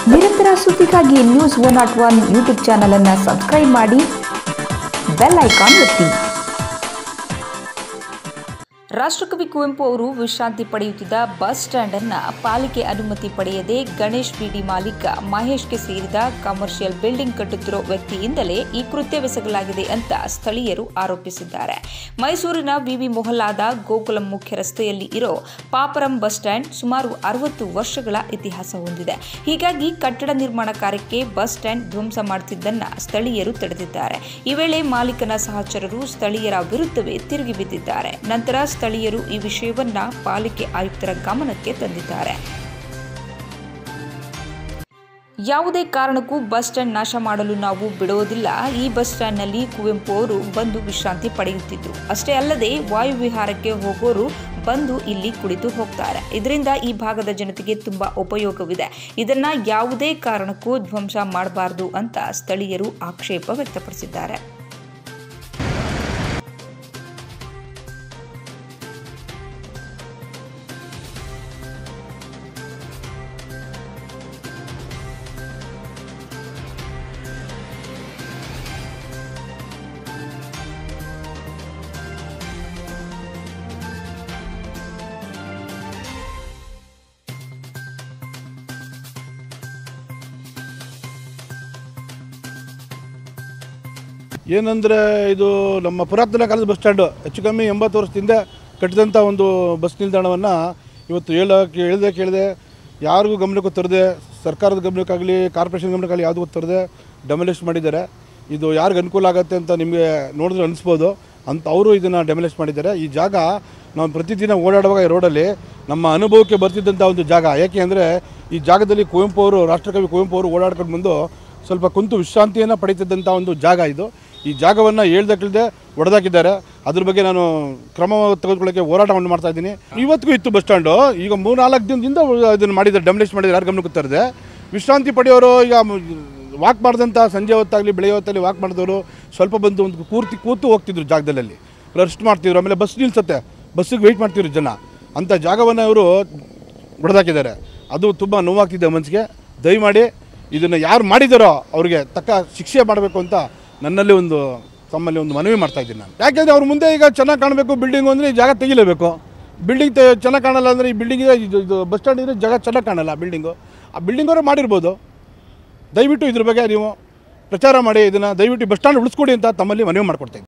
ನಿರಂತರ ಸುದ್ದಿಗಾಗಿ news one not one YouTube ಚಾನಲನ್ನು ಸಬ್ಸ್ಕ್ರೈಬ್ ಮಾಡಿ ಬೆಲ್ ಐಕಾನ್ ಒತ್ತಿ ರಾಷ್ಟ್ರಕವಿ ಕುವೆಂಪು ಅವರು ವಿಶ್ರಾಂತಿ ಪಡೆಯುತ್ತಿದ್ದ ಬಸ್ ಸ್ಟ್ಯಾಂಡ್ ಅನ್ನ ಪಾಲಿಕೆ ಅನುಮತಿ ಪಡೆಯದೆ ಗಣೇಶ್ ಬಿಡಿ ಮಾಲೀಕ ಮಹೇಶ್ಗೆ ಸೇರಿದ ಕಮರ್ಷಿಯಲ್ ಬಿಲ್ಡಿಂಗ್ ಕಟ್ಟುತ್ತಿರೋ ವ್ಯಕ್ತಿಯಿಂದಲೇ ಈ ಕೃತ್ಯವೆಸಗಲಾಗಿದೆ ಅಂತ ಸ್ಥಳೀಯರು ಆರೋಪಿಸಿದ್ದಾರೆ ಮೈಸೂರಿನ ವಿವಿ ಮೊಹಲ್ಲಾದ ಗೋಕುಲಂ ಮುಖ್ಯ ರಸ್ತೆಯಲ್ಲಿ ಇರೋ ಪಾಪರಂ ಬಸ್ ಸ್ಟ್ಯಾಂಡ್ ಸುಮಾರು ಅರವತ್ತು ವರ್ಷಗಳ ಇತಿಹಾಸ ಹೊಂದಿದೆ ಹೀಗಾಗಿ ಕಟ್ಟಡ ನಿರ್ಮಾಣ ಕಾರ್ಯಕ್ಕೆ ಬಸ್ ಸ್ಟ್ಯಾಂಡ್ ಧ್ವಂಸ ಮಾಡುತ್ತಿದ್ದನ್ನ ಸ್ಥಳೀಯರು ತಡೆದಿದ್ದಾರೆ ಈ ವೇಳೆ ಮಾಲೀಕನ ಸಹಚರರು ಸ್ಥಳೀಯರ ವಿರುದ್ಧವೇ ತಿರುಗಿ ಬಿದ್ದಿದ್ದಾರೆ ನಂತರ ಸ್ಥಳೀಯರು ಈ ವಿಷಯವನ್ನ ಪಾಲಿಕೆ ಆಯುಕ್ತರ ಗಮನಕ್ಕೆ ತಂದಿದ್ದಾರೆ ಯಾವುದೇ ಕಾರಣಕ್ಕೂ ಬಸ್ ಸ್ಟ್ಯಾಂಡ್ ನಾಶ ಮಾಡಲು ನಾವು ಬಿಡುವುದಿಲ್ಲ ಈ ಬಸ್ ಸ್ಟ್ಯಾಂಡ್ನಲ್ಲಿ ಕುವೆಂಪು ಅವರು ಬಂದು ವಿಶ್ರಾಂತಿ ಪಡೆಯುತ್ತಿದ್ರು ಅಷ್ಟೇ ಅಲ್ಲದೆ ವಾಯುವಿಹಾರಕ್ಕೆ ಹೋಗೋರು ಬಂದು ಇಲ್ಲಿ ಕುಳಿತು ಹೋಗ್ತಾರೆ ಇದರಿಂದ ಈ ಭಾಗದ ಜನತೆಗೆ ತುಂಬಾ ಉಪಯೋಗವಿದೆ ಇದನ್ನ ಯಾವುದೇ ಕಾರಣಕ್ಕೂ ಧ್ವಂಸ ಮಾಡಬಾರದು ಅಂತ ಸ್ಥಳೀಯರು ಆಕ್ಷೇಪ ವ್ಯಕ್ತಪಡಿಸಿದ್ದಾರೆ ಏನಂದರೆ ಇದು ನಮ್ಮ ಪುರಾತನ ಕಾಲದ ಬಸ್ ಸ್ಟ್ಯಾಂಡು ಹೆಚ್ಚು ಕಮ್ಮಿ ಎಂಬತ್ತು ವರ್ಷದಿಂದ ಕಟ್ಟಿದಂಥ ಒಂದು ಬಸ್ ನಿಲ್ದಾಣವನ್ನು ಇವತ್ತು ಹೇಳೋಕೆ ಹೇಳ್ದೆ ಕೇಳಿದೆ ಯಾರಿಗೂ ಗಮನಕ್ಕೂ ತರದೆ ಸರ್ಕಾರದ ಗಮನಕ್ಕಾಗಲಿ ಕಾರ್ಪೊರೇಷನ್ ಗಮನಕ್ಕಾಗಲಿ ಯಾವುದಕ್ಕೂ ತರದೆ ಡೆಮಲಿಷ್ ಮಾಡಿದ್ದಾರೆ ಇದು ಯಾರಿಗೆ ಅನುಕೂಲ ಆಗುತ್ತೆ ಅಂತ ನಿಮಗೆ ನೋಡಿದ್ರೆ ಅನಿಸ್ಬೋದು ಅಂತ ಅವರು ಇದನ್ನು ಡೆಮಲಿಷ್ ಮಾಡಿದ್ದಾರೆ ಈ ಜಾಗ ನಾವು ಪ್ರತಿದಿನ ಓಡಾಡುವಾಗ ಈ ರೋಡಲ್ಲಿ ನಮ್ಮ ಅನುಭವಕ್ಕೆ ಬರ್ತಿದ್ದಂಥ ಒಂದು ಜಾಗ ಯಾಕೆ ಅಂದರೆ ಈ ಜಾಗದಲ್ಲಿ ಕುವೆಂಪು ಅವರು ರಾಷ್ಟ್ರಕವಿ ಕುವೆಂಪು ಅವರು ಓಡಾಡ್ಕೊಂಡು ಬಂದು ಸ್ವಲ್ಪ ಕುಂತು ವಿಶ್ರಾಂತಿಯನ್ನು ಪಡೀತಿದ್ದಂಥ ಒಂದು ಜಾಗ ಇದು ಈ ಜಾಗವನ್ನು ಹೇಳ್ದಕ್ಕಿಲ್ದೆ ಹೊಡೆದಾಕಿದ್ದಾರೆ ಅದ್ರ ಬಗ್ಗೆ ನಾನು ಕ್ರಮ ತೆಗೆದುಕೊಳ್ಳೋಕ್ಕೆ ಹೋರಾಟವನ್ನು ಮಾಡ್ತಾ ಇದ್ದೀನಿ ಇವತ್ತಿಗೂ ಇತ್ತು ಬಸ್ ಸ್ಟ್ಯಾಂಡು ಈಗ ಮೂರು ನಾಲ್ಕು ದಿನದಿಂದ ಇದನ್ನು ಮಾಡಿದ್ದಾರೆ ಡೆಮಲಿಷ್ ಮಾಡಿದ್ದಾರೆ ಯಾರು ಗಮನಕ್ಕೆ ತರದೆ ವಿಶ್ರಾಂತಿ ಪಡೆಯೋರು ಈಗ ವಾಕ್ ಮಾಡಿದಂಥ ಸಂಜೆ ಹೊತ್ತಾಗಲಿ ಬೆಳಗ್ಗೆ ಹೊತ್ತಲ್ಲಿ ವಾಕ್ ಮಾಡಿದವರು ಸ್ವಲ್ಪ ಬಂದು ಒಂದು ಕೂರ್ತಿ ಕೂತು ಹೋಗ್ತಿದ್ರು ಜಾಗದಲ್ಲಿ ರೆಸ್ಟ್ ಮಾಡ್ತಿದ್ರು ಆಮೇಲೆ ಬಸ್ ನಿಲ್ಸತ್ತೆ ಬಸ್ಸಿಗೆ ವೆಯ್ಟ್ ಮಾಡ್ತಿದ್ರು ಜನ ಅಂಥ ಜಾಗವನ್ನು ಇವರು ಹೊಡೆದಾಕಿದ್ದಾರೆ ಅದು ತುಂಬ ನೋವಾಗ್ತಿದೆ ಮನಸ್ಸಿಗೆ ದಯಮಾಡಿ ಇದನ್ನು ಯಾರು ಮಾಡಿದಾರೋ ಅವ್ರಿಗೆ ತಕ್ಕ ಶಿಕ್ಷೆ ಮಾಡಬೇಕು ಅಂತ ನನ್ನಲ್ಲಿ ಒಂದು ತಮ್ಮಲ್ಲಿ ಒಂದು ಮನವಿ ಮಾಡ್ತಾ ಇದ್ದೀನಿ ನಾನು ಯಾಕೆಂದರೆ ಅವ್ರ ಮುಂದೆ ಈಗ ಚೆನ್ನಾಗಿ ಕಾಣಬೇಕು ಬಿಲ್ಡಿಂಗು ಅಂದರೆ ಈ ಜಾಗ ತೆಗಿಲೇಬೇಕು ಬಿಲ್ಡಿಂಗ್ ತೆ ಚೆನ್ನಾಗಿ ಕಾಣಲ್ಲ ಅಂದರೆ ಈ ಬಿಲ್ಡಿಂಗ್ ಇದು ಇದು ಬಸ್ ಸ್ಟ್ಯಾಂಡ್ ಇದ್ರೆ ಜಾಗ ಚೆನ್ನಾಗಿ ಕಾಣಲ್ಲ ಬಿಲ್ಡಿಂಗು ಆ ಬಿಲ್ಡಿಂಗ್ ಅವರು ಮಾಡಿರ್ಬೋದು ದಯವಿಟ್ಟು ಇದ್ರ ಬಗ್ಗೆ ನೀವು ಪ್ರಚಾರ ಮಾಡಿ ಇದನ್ನು ದಯವಿಟ್ಟು ಬಸ್ ಸ್ಟ್ಯಾಂಡ್ ಉಳಿಸ್ಕೊಡಿ ಅಂತ ತಮ್ಮಲ್ಲಿ ಮನವಿ ಮಾಡ್ಕೊಡ್ತಾ ಇದ್ದೀನಿ